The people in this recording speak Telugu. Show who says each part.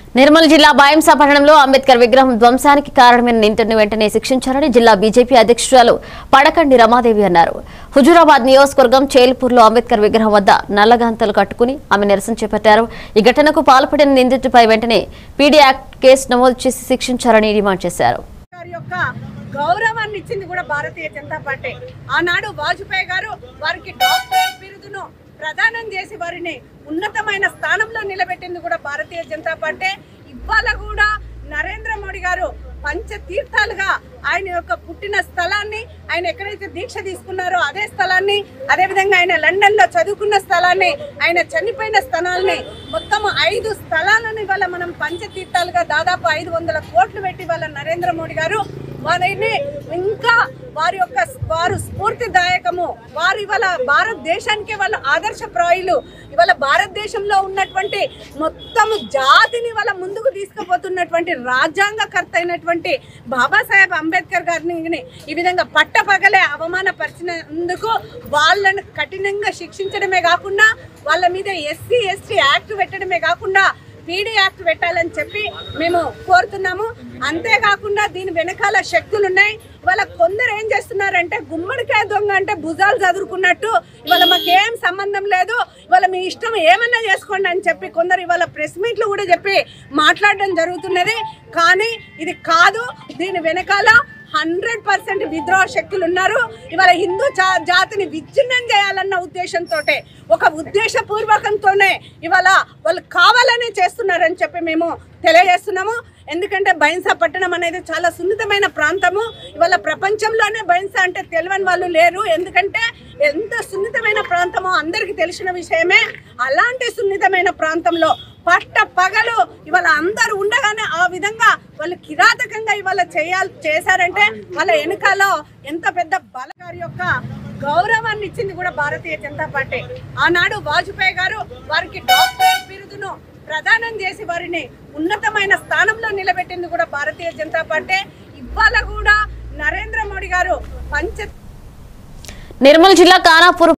Speaker 1: నిర్మల్ జిల్లా బాయంస పట్టణంలో అంబేద్కర్ విగ్రహం ధ్వంసానికి కారణమైన నిందితుడిని వెంటనే శిక్షించాలని జిల్లా బీజేపీ అధ్యక్షురాలు పడకండి రమాదేవి అన్నారు హుజూరాబాద్ నియోజకవర్గం చేల్పూర్లో అంబేద్కర్ విగ్రహం వద్ద నల్లగాంతలు కట్టుకుని ఆమె నిరసన చేపట్టారు ఈ ఘటనకు పాల్పడిన నిందితుడిపై వెంటనే పీడీ యాక్ట్ కేసు నమోదు చేసి శిక్షించాలని డిమాండ్ చేశారు
Speaker 2: గారి యొక్క గౌరవాన్ని ఇచ్చింది కూడా భారతీయ జనతా పార్టీ ఆనాడు వాజ్పేయి గారు వారికి డాక్టరేట్ బిరుదును ప్రదానం చేసి వారిని ఉన్నతమైన స్థానంలో నిలబెట్టింది కూడా భారతీయ జనతా పార్టీ ఇవాళ కూడా నరేంద్ర మోడీ గారు పంచ తీర్థాలుగా ఆయన యొక్క పుట్టిన స్థలాన్ని ఆయన ఎక్కడైతే దీక్ష తీసుకున్నారో అదే స్థలాన్ని అదేవిధంగా ఆయన లండన్ లో చదువుకున్న స్థలాన్ని ఆయన చనిపోయిన స్థలాన్ని మొత్తం ఐదు స్థలాలను ఇవాళ మనం పంచతీర్థాలుగా దాదాపు ఐదు వందల కోట్లు పెట్టి వాళ్ళ నరేంద్ర మోడీ గారు వారిని ఇంకా వారి యొక్క వారు స్ఫూర్తిదాయకము వారు ఇవాళ భారతదేశానికి వాళ్ళు ఆదర్శప్రాయులు ఇవాళ భారతదేశంలో ఉన్నటువంటి మొత్తం జాతిని వాళ్ళ ముందుకు తీసుకుపోతున్నటువంటి రాజ్యాంగకర్త అయినటువంటి బాబాసాహెబ్ అంబేద్కర్ గారిని ఈ విధంగా పట్టపగలే అవమానపరిచినందుకు వాళ్ళను కఠినంగా శిక్షించడమే కాకుండా వాళ్ళ మీద ఎస్సీ ఎస్టీ యాక్ట్ పెట్టడమే కాకుండా పీడీ యాక్ట్ పెట్టాలని చెప్పి మేము కోరుతున్నాము అంతేకాకుండా దీని వెనకాల శక్తులు ఉన్నాయి ఇవాళ కొందరు ఏం చేస్తున్నారంటే గుమ్మడికాయ దొంగ అంటే భుజాలు చదువుకున్నట్టు ఇవాళ మాకేం సంబంధం లేదు ఇవాళ మీ ఇష్టం ఏమన్నా చేసుకోండి అని చెప్పి కొందరు ఇవాళ ప్రెస్ మీట్లు కూడా చెప్పి మాట్లాడడం జరుగుతున్నది కానీ ఇది కాదు దీని వెనకాల హండ్రెడ్ పర్సెంట్ విద్రోహ శక్తులు ఉన్నారు ఇవాళ హిందూ జా- జాతిని విచ్ఛిన్నం చేయాలన్న ఉద్దేశంతో ఒక ఉద్దేశపూర్వకంతోనే ఇవాళ వాళ్ళు కావాలనే చేస్తున్నారని చెప్పి మేము తెలియజేస్తున్నాము ఎందుకంటే బైన్సా పట్టణం అనేది చాలా సున్నితమైన ప్రాంతము ఇవాళ ప్రపంచంలోనే బైన్సా అంటే తెలియని వాళ్ళు లేరు ఎందుకంటే ఎంత సున్నితమైన ప్రాంతమో అందరికీ తెలిసిన విషయమే అలాంటి సున్నితమైన ప్రాంతంలో పట్ట పగలు ఇవాళ అందరూ ఉండగానే ఆ విధంగా వాళ్ళు కిరాతకంగా ఇవాళ చేయాలి చేశారంటే వాళ్ళ వెనుకాల ఎంత పెద్ద బలగారి యొక్క గౌరవాన్ని ఇచ్చింది కూడా భారతీయ జనతా పార్టీ ఆనాడు వాజ్పేయి గారు వారికి డాక్టరేట్ బిరుదును ప్రదానం చేసి వారిని ఉన్నతమైన స్థానంలో నిలబెట్టింది కూడా భారతీయ జనతా పార్టీ ఇవాళ కూడా నరేంద్ర మోడీ గారు పంచ
Speaker 1: నిర్మల్ జిల్లా కానాపూర్